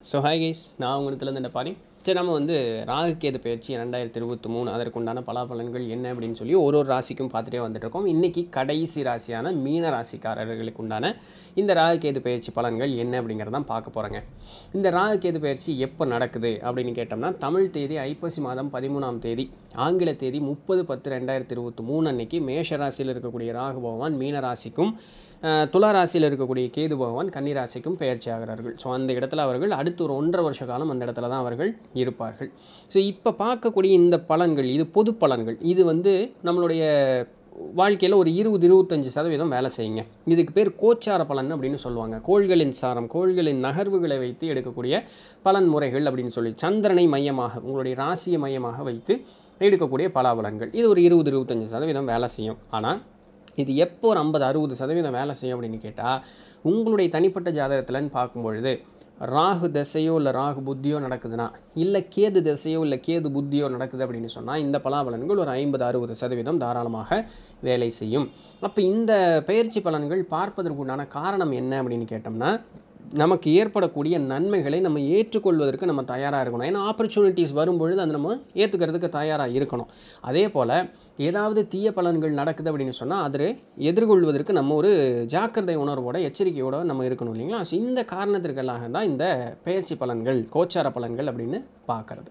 so hi guys நான் உங்களிடத்துலேருந்து இந்த பாரி சரி நம்ம வந்து ராகு கேது பயிற்சி ரெண்டாயிரத்தி இருபத்தி மூணு அதற்குண்டான பலாபலன்கள் என்ன அப்படின்னு சொல்லி ஒரு ஒரு ராசிக்கும் பார்த்துட்டே வந்துட்டு இருக்கோம் இன்றைக்கி கடைசி ராசியான மீன ராசிக்காரர்களுக்கு உண்டான இந்த ராகு கேது பயிற்சி பலன்கள் என்ன அப்படிங்கிறதான் பார்க்க போகிறோங்க இந்த ராகு கேது பயிற்சி எப்போ நடக்குது அப்படின்னு கேட்டோம்னா தமிழ் தேதி ஐப்பசி மாதம் பதிமூணாம் தேதி ஆங்கில தேதி முப்பது பத்து ரெண்டாயிரத்தி இருபத்தி மூணு அன்னைக்கு மேஷ ராசியில் இருக்கக்கூடிய ராகு பகவான் மீன ராசிக்கும் அஹ், துலா ராசியில் இருக்கக்கூடிய கேது பகவான் கன்னி ராசிக்கும் பெயர்ச்சி ஆகிறார்கள் ஸோ அந்த இடத்துல அவர்கள் அடுத்து ஒரு ஒன்றரை வருஷ காலம் அந்த இடத்துல தான் அவர்கள் இருப்பார்கள் ஸோ இப்போ பார்க்கக்கூடிய இந்த பலன்கள் இது பொது பலன்கள் இது வந்து நம்மளுடைய வாழ்க்கையில் ஒரு இருபது இருபத்தஞ்சி சதவீதம் வேலை செய்யுங்க இதுக்கு பேர் கோச்சார பலன் அப்படின்னு சொல்லுவாங்க கோள்களின் சாரம் கோள்களின் நகர்வுகளை வைத்து எடுக்கக்கூடிய பலன் முறைகள் அப்படின்னு சொல்லி சந்திரனை மையமாக உங்களுடைய ராசியை மையமாக வைத்து எடுக்கக்கூடிய பலாபலன்கள் இது ஒரு இருபது இருபத்தஞ்சி சதவீதம் வேலை செய்யும் ஆனால் இது எப்போ ஒரு ஐம்பது அறுபது சதவீதம் வேலை செய்யும் அப்படின்னு கேட்டால் உங்களுடைய தனிப்பட்ட ஜாதகத்தில்னு பார்க்கும்பொழுது ராகு தசையோ இல்லை ராகு புத்தியோ நடக்குதுன்னா இல்லை கேது தசையோ இல்லை கேது புத்தியோ நடக்குது அப்படின்னு சொன்னால் இந்த பலாபலன்கள் ஒரு ஐம்பது அறுபது சதவீதம் தாராளமாக வேலை செய்யும் அப்போ இந்த பயிற்சி பலன்கள் பார்ப்பதற்குண்டான காரணம் என்ன அப்படின்னு கேட்டோம்னா நமக்கு ஏற்படக்கூடிய நன்மைகளை நம்ம ஏற்றுக்கொள்வதற்கு நம்ம தயாராக இருக்கணும் ஏன்னா ஆப்பர்ச்சுனிட்டிஸ் வரும்பொழுது அதை நம்ம ஏற்றுக்கிறதுக்கு தயாராக இருக்கணும் அதே போல் ஏதாவது தீய பலன்கள் நடக்குது அப்படின்னு சொன்னால் அதை எதிர்கொள்வதற்கு நம்ம ஒரு ஜாக்கிரதை உணர்வோட எச்சரிக்கையோட நம்ம இருக்கணும் இல்லைங்களா ஸோ இந்த காரணத்திற்கெல்லாம் தான் இந்த பெயர்ச்சி பலன்கள் கோச்சார பலன்கள் அப்படின்னு பார்க்குறது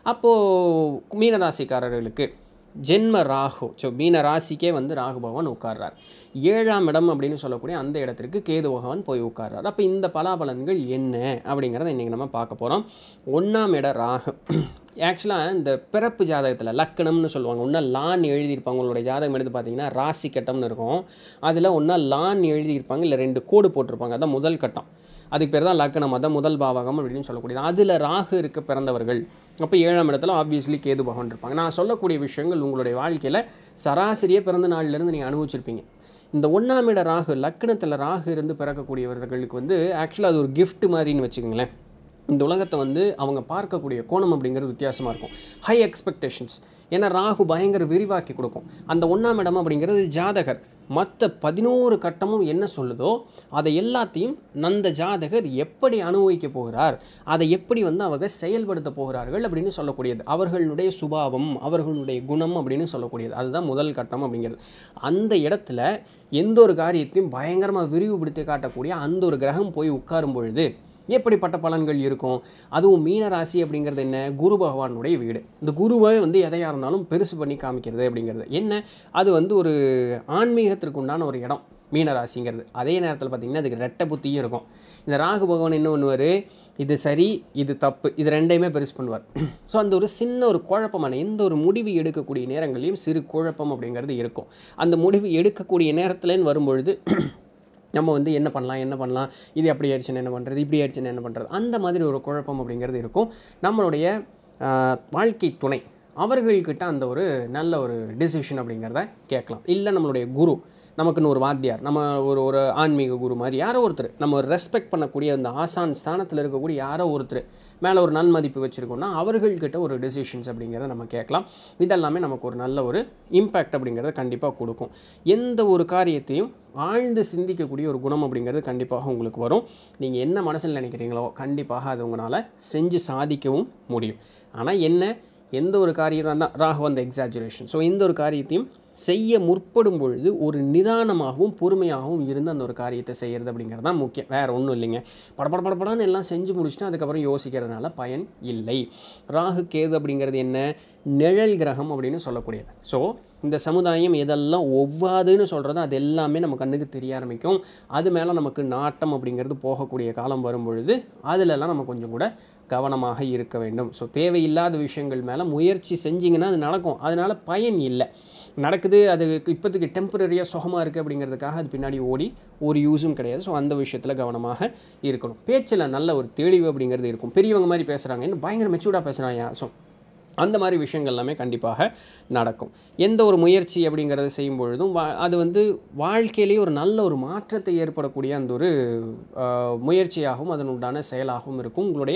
அப்போது மீனராசிக்காரர்களுக்கு ஜென்ம ராகு ஸோ மீன ராசிக்கே வந்து ராகு பகவான் உட்கார்றார் ஏழாம் இடம் அப்படின்னு சொல்லக்கூடிய அந்த இடத்திற்கு கேது பகவான் போய் உட்கார்றார் அப்போ இந்த பலாபலன்கள் என்ன அப்படிங்கிறத இன்றைக்கி நம்ம பார்க்க போகிறோம் ஒன்றாம் இட ராகு ஆக்சுவலாக இந்த பிறப்பு ஜாதகத்தில் லக்கணம்னு சொல்லுவாங்க ஒன்றா லான் எழுதியிருப்பாங்க உங்களுடைய ஜாதகம் எடுத்து பார்த்தீங்கன்னா ராசி கட்டம்னு இருக்கும் அதில் ஒன்றா லான் எழுதியிருப்பாங்க இல்லை ரெண்டு கோடு போட்டிருப்பாங்க அதான் முதல் கட்டம் அதுக்கு பேர் தான் லக்கணம் அதான் முதல் பாவகம் அப்படின்னு சொல்லக்கூடியது அதில் ராகு இருக்க பிறந்தவர்கள் அப்போ ஏழாம் இடத்துல ஆப்வியஸ்லி கேது பகவான் இருப்பாங்க நான் சொல்லக்கூடிய விஷயங்கள் உங்களுடைய வாழ்க்கையில் சராசரியாக பிறந்த நாள்லேருந்து நீங்கள் அனுபவிச்சிருப்பீங்க இந்த ஒன்றாம் இட ராகு லக்கணத்தில் ராகு இருந்து பிறக்கக்கூடியவர்களுக்கு வந்து ஆக்சுவலாக அது ஒரு gift மாதிரின்னு வச்சுக்கோங்களேன் இந்த உலகத்தை வந்து அவங்க பார்க்கக்கூடிய கோணம் அப்படிங்கிறது வித்தியாசமாக இருக்கும் ஹை எக்ஸ்பெக்டேஷன்ஸ் ஏன்னா ராகு பயங்கர விரிவாக்கி கொடுக்கும் அந்த ஒன்றாம் இடம் அப்படிங்கிறது ஜாதகர் மற்ற பதினோரு கட்டமும் என்ன சொல்லுதோ அதை எல்லாத்தையும் அந்த ஜாதகர் எப்படி அனுபவிக்க போகிறார் அதை எப்படி வந்து அவங்க செயல்படுத்த போகிறார்கள் அப்படின்னு சொல்லக்கூடியது அவர்களுடைய சுபாவம் அவர்களுடைய குணம் அப்படின்னு சொல்லக்கூடியது அதுதான் முதல் கட்டம் அப்படிங்கிறது அந்த இடத்துல எந்த ஒரு காரியத்தையும் பயங்கரமாக விரிவுபடுத்தி காட்டக்கூடிய அந்த ஒரு கிரகம் போய் உட்காரும் பொழுது எப்படிப்பட்ட பலன்கள் இருக்கும் அதுவும் மீன ராசி அப்படிங்கிறது என்ன குரு பகவானுடைய வீடு இந்த குருவை வந்து எதையாக இருந்தாலும் பெருசு பண்ணி காமிக்கிறது அப்படிங்கிறது என்ன அது வந்து ஒரு ஆன்மீகத்திற்கு உண்டான ஒரு இடம் மீன ராசிங்கிறது அதே நேரத்தில் பார்த்திங்கன்னா அதுக்கு ரெட்டை புத்தியும் இருக்கும் இந்த ராகு பகவான் என்ன பண்ணுவார் இது சரி இது தப்பு இது ரெண்டையுமே பெருசு பண்ணுவார் ஸோ அந்த ஒரு சின்ன ஒரு குழப்பமான எந்த ஒரு முடிவு எடுக்கக்கூடிய நேரங்களையும் சிறு குழப்பம் அப்படிங்கிறது இருக்கும் அந்த முடிவு எடுக்கக்கூடிய நேரத்துலன்னு வரும்பொழுது நம்ம வந்து என்ன பண்ணலாம் என்ன பண்ணலாம் இது அப்படி ஆயிடுச்சுன்னு என்ன பண்ணுறது இப்படி ஆயிடுச்சுன்னு என்ன பண்ணுறது அந்த மாதிரி ஒரு குழப்பம் அப்படிங்கிறது இருக்கும் நம்மளுடைய ஆஹ், வாழ்க்கை துணை அவர்கள்கிட்ட அந்த ஒரு நல்ல ஒரு டிசிஷன் அப்படிங்கிறத கேட்கலாம் இல்லை நம்மளுடைய குரு நமக்குன்னு ஒரு வாத்தியார் நம்ம ஒரு ஒரு ஆன்மீக குரு மாதிரி யாரோ ஒருத்தர் நம்ம ரெஸ்பெக்ட் பண்ணக்கூடிய அந்த ஆசான் ஸ்தானத்தில் இருக்கக்கூடிய யாரோ ஒருத்தர் மேலே ஒரு நன்மதிப்பு வச்சுருக்கோம்னா அவர்கள்கிட்ட ஒரு டெசிஷன்ஸ் அப்படிங்கிறத நம்ம கேட்கலாம் இதெல்லாமே நமக்கு ஒரு நல்ல ஒரு இம்பேக்ட் அப்படிங்கிறத கண்டிப்பாக கொடுக்கும் எந்த ஒரு காரியத்தையும் ஆழ்ந்து சிந்திக்கக்கூடிய ஒரு குணம் அப்படிங்கிறது கண்டிப்பாக உங்களுக்கு வரும் நீங்கள் என்ன மனசில் நினைக்கிறீங்களோ கண்டிப்பாக அது உங்களால் செஞ்சு சாதிக்கவும் முடியும் ஆனால் என்ன எந்த ஒரு காரியம் தான் ராகு அந்த எக்ஸாஜுரேஷன் ஸோ இந்த ஒரு காரியத்தையும் செய்ய முற்படும் பொழுது ஒரு நிதானமாகவும் பொறுமையாகவும் இருந்து அந்த ஒரு காரியத்தை செய்கிறது அப்படிங்கிறது தான் முக்கியம் வேறு ஒன்றும் இல்லைங்க படபட படபடன்னு எல்லாம் செஞ்சு முடிச்சுட்டு அதுக்கப்புறம் யோசிக்கிறதுனால பயன் இல்லை ராகு கேது அப்படிங்கிறது என்ன நிழல் கிரகம் அப்படின்னு சொல்லக்கூடியது ஸோ இந்த சமுதாயம் எதெல்லாம் ஒவ்வாதுன்னு சொல்கிறதோ அது எல்லாமே நம்ம கண்ணுக்கு தெரிய ஆரம்பிக்கும் அது மேலே நமக்கு நாட்டம் அப்படிங்கிறது போகக்கூடிய காலம் வரும் பொழுது அதிலெல்லாம் நம்ம கொஞ்சம் கூட கவனமாக இருக்க வேண்டும் ஸோ தேவையில்லாத விஷயங்கள் மேலே முயற்சி செஞ்சிங்கன்னா அது நடக்கும் அதனால் பயன் இல்லை நடக்குது அது இப்போதைக்கு டெம்பரரியாக சுகமாக இருக்குது அப்படிங்கிறதுக்காக அது பின்னாடி ஓடி ஒரு யூஸும் கிடையாது ஸோ அந்த விஷயத்தில் கவனமாக இருக்கணும் பேச்சில் நல்ல ஒரு தெளிவு அப்படிங்கிறது இருக்கும் பெரியவங்க மாதிரி பேசுகிறாங்க இன்னும் பயங்கர மெச்சூர்டாக பேசுகிறாங்க ஸோ அந்த மாதிரி விஷயங்கள் எல்லாமே கண்டிப்பாக நடக்கும் எந்த ஒரு முயற்சி அப்படிங்கிறத செய்யும் பொழுதும் வா அது வந்து வாழ்க்கையிலேயே ஒரு நல்ல ஒரு மாற்றத்தை ஏற்படக்கூடிய அந்த ஒரு ஆஹ், முயற்சியாகவும் அதனுண்டான செயலாகவும் இருக்கும் உங்களுடைய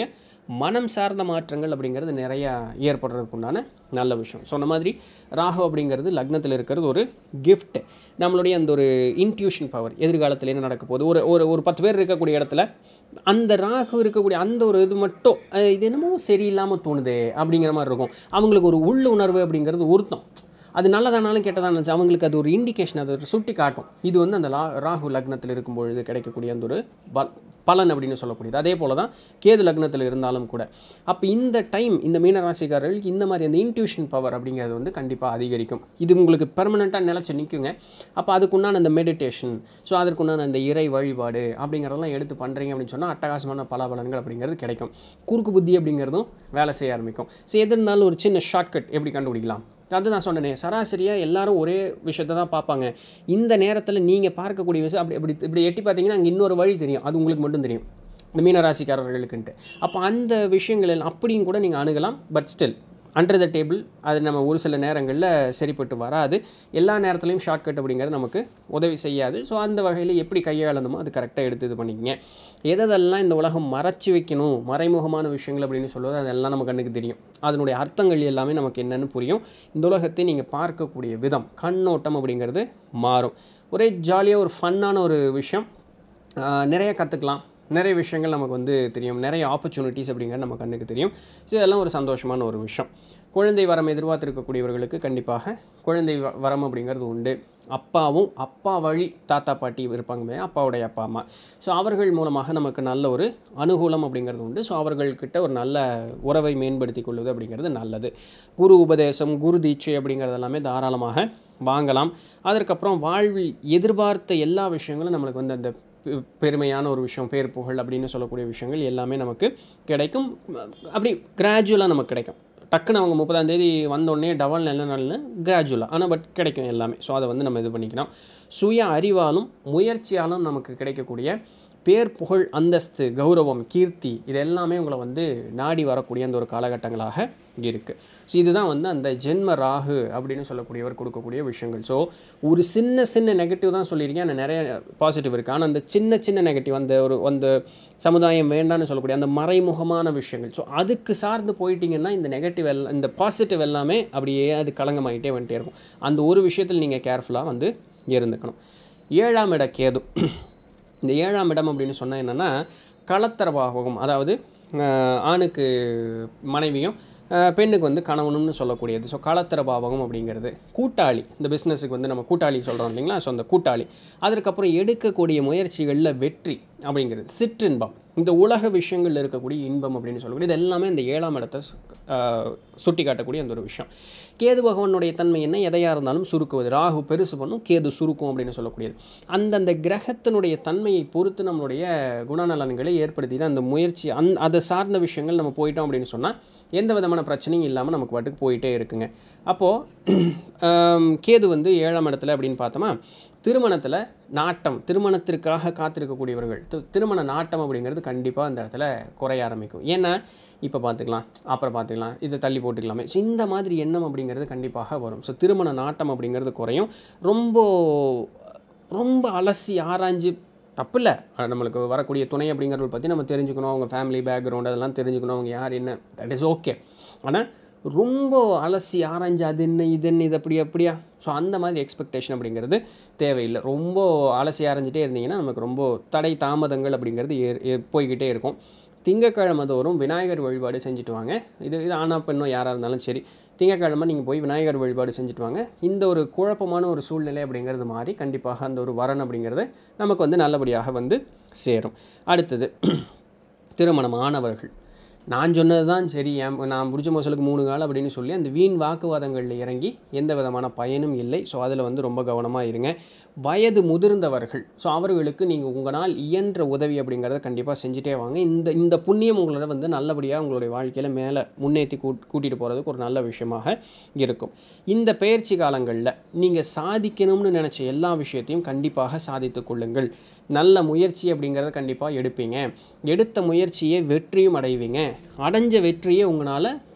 மனம் சார்ந்த மாற்றங்கள் அப்படிங்கிறது நிறையா ஏற்படுறதுக்குண்டான நல்ல விஷயம் சொன்ன மாதிரி ராகு அப்படிங்கிறது லக்னத்தில் இருக்கிறது ஒரு gift நம்மளுடைய அந்த ஒரு இன்ட்யூஷன் பவர் எதிர்காலத்தில் என்ன நடக்க போகுது ஒரு ஒரு ஒரு பத்து பேர் இருக்கக்கூடிய இடத்துல அந்த ராகு இருக்கக்கூடிய அந்த ஒரு இது மட்டும் அஹ், இது என்னமோ சரியில்லாமல் தோணுதே அப்படிங்கிற மாதிரி இருக்கும் அவங்களுக்கு ஒரு உள்ள உணர்வு அப்படிங்கிறது உறுத்தம் அது நல்லதானாலும் கெட்டதானாலும் சரி, அவங்களுக்கு அது ஒரு இண்டிகேஷன் அது ஒரு சுட்டி காட்டும் இது வந்து அந்த லா ராகு லக்னத்தில் இருக்கும் பொழுது கிடைக்கக்கூடிய அந்த ஒரு பல் பலன் அப்படின்னு சொல்லக்கூடியது அதே போல தான் கேது லக்னத்தில் இருந்தாலும் கூட அப்போ இந்த டைம் இந்த மீனராசிக்காரர்களுக்கு இந்த மாதிரி அந்த இன்ட்யூஷன் பவர் அப்படிங்கிறது வந்து கண்டிப்பாக அதிகரிக்கும் இது உங்களுக்கு பெர்மனெண்ட்டாக நிலச்சி நிற்குங்க அப்போ அதுக்குண்டான அந்த மெடிடேஷன் ஸோ அதற்குண்டான அந்த இறை வழிபாடு அப்படிங்கிறதெல்லாம் எடுத்து பண்ணுறீங்க அப்படின்னு சொன்னால் அட்டகாசமான பலாபலன்கள் அப்படிங்கிறது கிடைக்கும் குறுக்கு புத்தி அப்படிங்கிறதும் வேலை செய்ய ஆரம்பிக்கும் ஸோ எது இருந்தாலும் ஒரு சின்ன ஷார்ட்கட் எப்படி கண்டுபிடிக்கலாம் அது நான் சொன்னேனே சராசரியாக எல்லாரும் ஒரே விஷயத்தை தான் பார்ப்பாங்க இந்த நேரத்தில் நீங்கள் பார்க்கக்கூடிய விஷயம் அப்படி இப்படி இப்படி எட்டி பார்த்தீங்கன்னா அங்கே இன்னொரு வழி தெரியும் அது உங்களுக்கு மட்டும் தெரியும் இந்த மீனராசிக்காரர்களுக்குன்ட்டு அப்போ அந்த விஷயங்கள் எல்லாம் அப்படியும் கூட நீங்கள் அணுகலாம் but still under the table அது நம்ம ஒரு சில நேரங்களில் சரிப்பட்டு வராது எல்லா நேரத்துலையும் ஷார்ட்கட் அப்படிங்கிறது நமக்கு உதவி செய்யாது ஸோ அந்த வகையில் எப்படி கையாளணுமோ அது கரெக்டாக எடுத்து இது பண்ணிக்கங்க எதெல்லாம் இந்த உலகம் மறைச்சி வைக்கணும் மறைமுகமான விஷயங்கள் அப்படின்னு சொல்லுவது அதெல்லாம் நம்ம கண்ணுக்கு தெரியும் அதனுடைய அர்த்தங்கள் எல்லாமே நமக்கு என்னென்னு புரியும் இந்த உலகத்தை நீங்கள் பார்க்கக்கூடிய விதம் கண்ணோட்டம் அப்படிங்கிறது மாறும் ஒரே ஜாலியாக ஒரு ஃபன்னான ஒரு விஷயம் ஆஹ் நிறைய கற்றுக்கலாம் நிறைய விஷயங்கள் நமக்கு வந்து தெரியும் நிறைய ஆப்பர்ச்சுனிட்டிஸ் அப்படிங்கிறது நம்ம கண்ணுக்கு தெரியும் ஸோ இதெல்லாம் ஒரு சந்தோஷமான ஒரு விஷயம் குழந்தை வரம் எதிர்பார்த்திருக்கக்கூடியவர்களுக்கு கண்டிப்பாக குழந்தை வ- வரம் அப்படிங்கிறது உண்டு அப்பாவும் அப்பா வழி தாத்தா பாட்டி இருப்பாங்க அப்பாவுடைய அப்பா அம்மா ஸோ அவர்கள் மூலமாக நமக்கு நல்ல ஒரு அனுகூலம் அப்படிங்கிறது உண்டு ஸோ அவர்கள்கிட்ட ஒரு நல்ல உறவை மேம்படுத்தி கொள்வது அப்படிங்கிறது நல்லது குரு உபதேசம் குரு தீட்சை அப்படிங்கிறது எல்லாமே தாராளமாக வாங்கலாம் அதற்கப்புறம் வாழ்வில் எதிர்பார்த்த எல்லா விஷயங்களும் நம்மளுக்கு வந்து அந்த பெ- பெருமையான ஒரு விஷயம் பேர் புகழ் அப்படின்னு சொல்லக்கூடிய விஷயங்கள் எல்லாமே நமக்கு கிடைக்கும் அப்படி கிராஜுவலாக நமக்கு கிடைக்கும் டக்குன்னு அவங்க முப்பதாம் தேதி வந்தோடனே டபுள் நல்ல நாள்னு கிராஜுவலாக ஆனால் பட் கிடைக்கும் எல்லாமே ஸோ அதை வந்து நம்ம இது பண்ணிக்கலாம் சுய அறிவாலும் முயற்சியாலும் நமக்கு கிடைக்கக்கூடிய பேர் புகழ் அந்தஸ்து கௌரவம் கீர்த்தி இது எல்லாமே உங்களை வந்து நாடி வரக்கூடிய அந்த ஒரு காலகட்டங்களாக இருக்குது ஸோ இதுதான் வந்து அந்த ஜென்ம ராகு அப்படின்னு சொல்லக்கூடியவர் கொடுக்கக்கூடிய விஷயங்கள் ஸோ ஒரு சின்ன சின்ன நெகட்டிவ் தான் சொல்லியிருக்கேன் ஆனால் நிறைய பாசிட்டிவ் இருக்குது ஆனால் அந்த சின்ன சின்ன நெகட்டிவ் அந்த ஒரு அந்த சமுதாயம் வேண்டாம்னு சொல்லக்கூடிய அந்த மறைமுகமான விஷயங்கள் ஸோ அதுக்கு சார்ந்து போயிட்டீங்கன்னா இந்த நெகட்டிவ் எல்லாம் இந்த பாசிட்டிவ் எல்லாமே அப்படியே அது களங்கமாயிட்டே வந்துட்டே இருக்கும் அந்த ஒரு விஷயத்தில் நீங்கள் கேர்ஃபுல்லாக வந்து இருந்துக்கணும் ஏழாம் இட கேது இந்த ஏழாம் இடம் அப்படின்னு சொன்னால் என்னென்னா களத்தர பாவகம் அதாவது ஆஹ், ஆணுக்கு மனைவியும் ஆஹ், பெண்ணுக்கு வந்து கணவனும்னு சொல்லக்கூடியது ஸோ களத்திர பாவகம் அப்படிங்கிறது கூட்டாளி இந்த பிஸ்னஸுக்கு வந்து நம்ம கூட்டாளி சொல்கிறோம் இல்லைங்களா ஸோ அந்த கூட்டாளி அதற்கப்புறம் எடுக்கக்கூடிய முயற்சிகளில் வெற்றி அப்படிங்கிறது சிற்றின்பம் இந்த உலக விஷயங்களில் இருக்கக்கூடிய இன்பம் அப்படின்னு சொல்லக்கூடிய இது எல்லாமே இந்த ஏழாம் இடத்தை சு- ஆஹ், சுட்டி காட்டக்கூடிய அந்த ஒரு விஷயம் கேது பகவானுடைய தன்மை என்ன எதையாக இருந்தாலும் சுருக்குவது ராகு பெருசு பண்ணும் கேது சுருக்கும் அப்படின்னு சொல்லக்கூடியது அந்தந்த கிரகத்தினுடைய தன்மையை பொறுத்து நம்மளுடைய குணநலன்களை ஏற்படுத்தி தான் அந்த முயற்சி அந் அதை சார்ந்த விஷயங்கள் நம்ம போயிட்டோம் அப்படின்னு சொன்னால் எந்த விதமான பிரச்சனையும் இல்லாமல் நமக்கு பாட்டுக்கு போயிட்டே இருக்குங்க அப்போது கேது வந்து ஏழாம் இடத்துல அப்படின்னு பார்த்தோமா திருமணத்தில் நாட்டம் திருமணத்திற்காக காத்திருக்கக்கூடியவர்கள் தி- திருமண நாட்டம் அப்படிங்கிறது கண்டிப்பாக அந்த இடத்துல குறைய ஆரம்பிக்கும் ஏன்னா இப்போ பார்த்துக்கலாம் அப்புறம் பார்த்துக்கலாம் இதை தள்ளி போட்டுக்கலாமே ஸோ இந்த மாதிரி எண்ணம் அப்படிங்கிறது கண்டிப்பாக வரும் ஸோ திருமண நாட்டம் அப்படிங்கிறது குறையும் ரொம்ப ரொம்ப அலசி ஆராய்ஞ்சு தப்பில்லை நம்மளுக்கு வரக்கூடிய துணை அப்படிங்கிறத பற்றி நம்ம தெரிஞ்சுக்கணும் அவங்க ஃபேமிலி பேக்ரவுண்ட் அதெல்லாம் தெரிஞ்சுக்கணும் அவங்க யார் என்ன தட் இஸ் ஓகே ஆனால் ரொம்ப அலசி ஆராய்ஞ்சு அது என்ன இது என்ன இது அப்படி அப்படியா ஸோ அந்த மாதிரி எக்ஸ்பெக்டேஷன் அப்படிங்கிறது தேவையில்லை ரொம்ப அலசி ஆராய்ஞ்சிட்டே இருந்தீங்கன்னா நமக்கு ரொம்ப தடை தாமதங்கள் அப்படிங்கிறது ஏ- ஏ- போய்கிட்டே இருக்கும் திங்கக்கிழமை தோறும் விநாயகர் வழிபாடு செஞ்சுட்டு வாங்க இது இது ஆனா பெண்ணோ யாராக இருந்தாலும் சரி திங்கக்கிழமை நீங்கள் போய் விநாயகர் வழிபாடு செஞ்சுட்டு வாங்க இந்த ஒரு குழப்பமான ஒரு சூழ்நிலை அப்படிங்கிறது மாறி கண்டிப்பாக அந்த ஒரு வரன் அப்படிங்கிறது நமக்கு வந்து நல்லபடியாக வந்து சேரும் அடுத்தது திருமணமானவர்கள் நான் சொன்னது தான் சரி என் நான் முடிச்ச மோசலுக்கு மூணு கால் அப்படின்னு சொல்லி அந்த வீண் வாக்குவாதங்களில் இறங்கி எந்த விதமான பயனும் இல்லை ஸோ அதில் வந்து ரொம்ப கவனமாக இருங்க வயது முதிர்ந்தவர்கள் ஸோ அவர்களுக்கு நீங்கள் உங்களால் இயன்ற உதவி அப்படிங்கிறத கண்டிப்பாக செஞ்சுட்டே வாங்க இந்த இந்த புண்ணியம் உங்களோட வந்து நல்லபடியாக உங்களுடைய வாழ்க்கையில் மேலே முன்னேற்றி கூட் கூட்டிகிட்டு போகிறதுக்கு ஒரு நல்ல விஷயமாக இருக்கும் இந்த பயிற்சி காலங்களில் நீங்கள் சாதிக்கணும்னு நினச்ச எல்லா விஷயத்தையும் கண்டிப்பாக சாதித்து கொள்ளுங்கள் நல்ல முயற்சி அப்படிங்கிறத கண்டிப்பாக எடுப்பீங்க எடுத்த முயற்சியை வெற்றியும் அடைவீங்க அடைஞ்ச வெற்றியை உங்களால்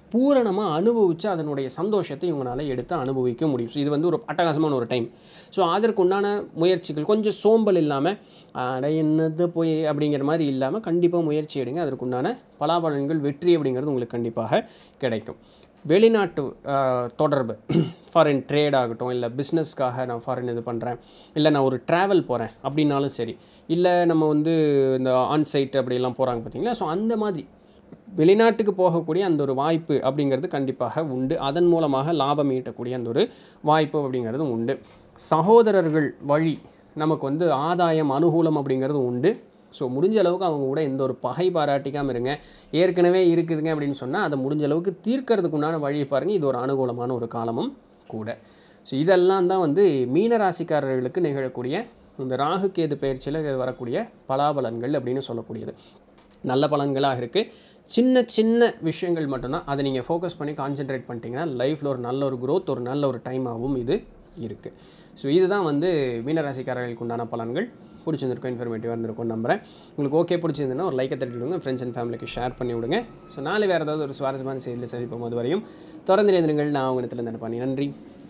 பூரணமாக அனுபவித்து அதனுடைய சந்தோஷத்தை இவங்களால எடுத்து அனுபவிக்க முடியும் ஸோ இது வந்து ஒரு அட்டகாசமான ஒரு டைம் ஸோ அதற்குண்டான முயற்சிகள் கொஞ்சம் சோம்பல் இல்லாமல் அட என்னது போய் அப்படிங்கிற மாதிரி இல்லாமல் கண்டிப்பாக முயற்சி எடுங்க அதற்குண்டான பலாபலன்கள் வெற்றி அப்படிங்கிறது உங்களுக்கு கண்டிப்பாக கிடைக்கும் வெளிநாட்டு ஆஹ், தொடர்பு ஃபாரின் ட்ரேட் ஆகட்டும் இல்லை பிஸ்னஸ்க்காக நான் ஃபாரின் இது பண்ணுறேன் இல்லை நான் ஒரு ட்ராவல் போகிறேன் அப்படின்னாலும் சரி இல்லை நம்ம வந்து இந்த ஆன்சைட் அப்படிலாம் போகிறாங்க பார்த்தீங்களா ஸோ அந்த மாதிரி வெளிநாட்டுக்கு போகக்கூடிய அந்த ஒரு வாய்ப்பு அப்படிங்கிறது கண்டிப்பாக உண்டு அதன் மூலமாக லாபம் ஈட்டக்கூடிய அந்த ஒரு வாய்ப்பு அப்படிங்கிறதும் உண்டு சகோதரர்கள் வழி நமக்கு வந்து ஆதாயம் அனுகூலம் அப்படிங்கிறது உண்டு ஸோ முடிஞ்ச அளவுக்கு அவங்க கூட எந்த ஒரு பகை பாராட்டிக்காமல் இருங்க ஏற்கனவே இருக்குதுங்க அப்படின்னு சொன்னால் அதை முடிஞ்ச அளவுக்கு தீர்க்கறதுக்கு உண்டான வழியை பாருங்கள் இது ஒரு அனுகூலமான ஒரு காலமும் கூட ஸோ இதெல்லாம் தான் வந்து மீன ராசிக்காரர்களுக்கு நிகழக்கூடிய இந்த ராகு கேது பயிற்சியில் வரக்கூடிய பலாபலன்கள் அப்படின்னு சொல்லக்கூடியது நல்ல பலன்களாக இருக்குது சின்ன சின்ன விஷயங்கள் மட்டும்தான் அதை நீங்கள் ஃபோக்கஸ் பண்ணி கான்சென்ட்ரேட் பண்ணிட்டீங்கன்னா லைஃப்பில் ஒரு நல்ல ஒரு growth ஒரு நல்ல ஒரு டைமாகவும் இது இருக்குது ஸோ இதுதான் வந்து மீனராசிக்காரர்களுக்கு உண்டான பலன்கள் பிடிச்சிருந்திருக்கும் இன்ஃபர்மேட்டிவாக இருந்திருக்கும் நம்புறேன் உங்களுக்கு ஓகே பிடிச்சிருந்ததுன்னா ஒரு லைக்கை தட்டி விடுங்க ஃப்ரெண்ட்ஸ் அண்ட் ஃபேமிலிக்கு ஷேர் பண்ணி விடுங்க ஸோ நாளை வேறு ஏதாவது ஒரு சுவாரஸ்யமான செய்தியில் சந்திப்போம் அது வரையும் தொடர்ந்து இருந்திருங்கள் நான் உங்கள் இடத்துல நினைப்பேன் நன்றி